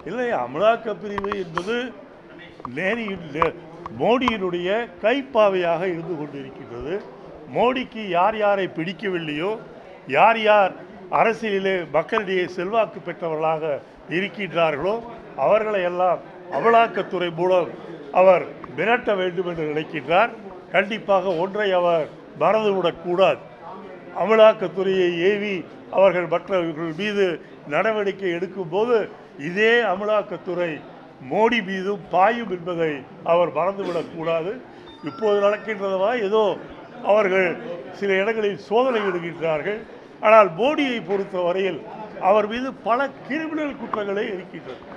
இல்லை அமலாக்க பிரிவு என்பது நேரியின் நே- மோடியினுடைய கைப்பாவையாக இருந்து கொண்டிருக்கின்றது மோடிக்கு யார் யாரை பிடிக்கவில்லையோ யார் யார் அரசியலிலே மக்களிடையே செல்வாக்கு பெற்றவர்களாக இருக்கின்றார்களோ அவர்களை எல்லாம் அமலாக்கத்துறை மூலம் அவர் மிரட்ட வேண்டும் என்று நினைக்கின்றார் கண்டிப்பாக ஒன்றை அவர் மறந்துவிடக்கூடாது அமலாக்கத்துறையை ஏவி அவர்கள் மற்றவர்கள் மீது நடவடிக்கை எடுக்கும்போது இதே அமலாக்கத்துறை மோடி மீதும் பாயும் என்பதை அவர் மறந்துவிடக்கூடாது இப்போது நடக்கின்றதா ஏதோ அவர்கள் சில இடங்களில் சோதனை இடுகின்றார்கள் ஆனால் மோடியை பொறுத்த வரையில் அவர் மீது பல கிரிமினல் குற்றங்களே இருக்கின்றன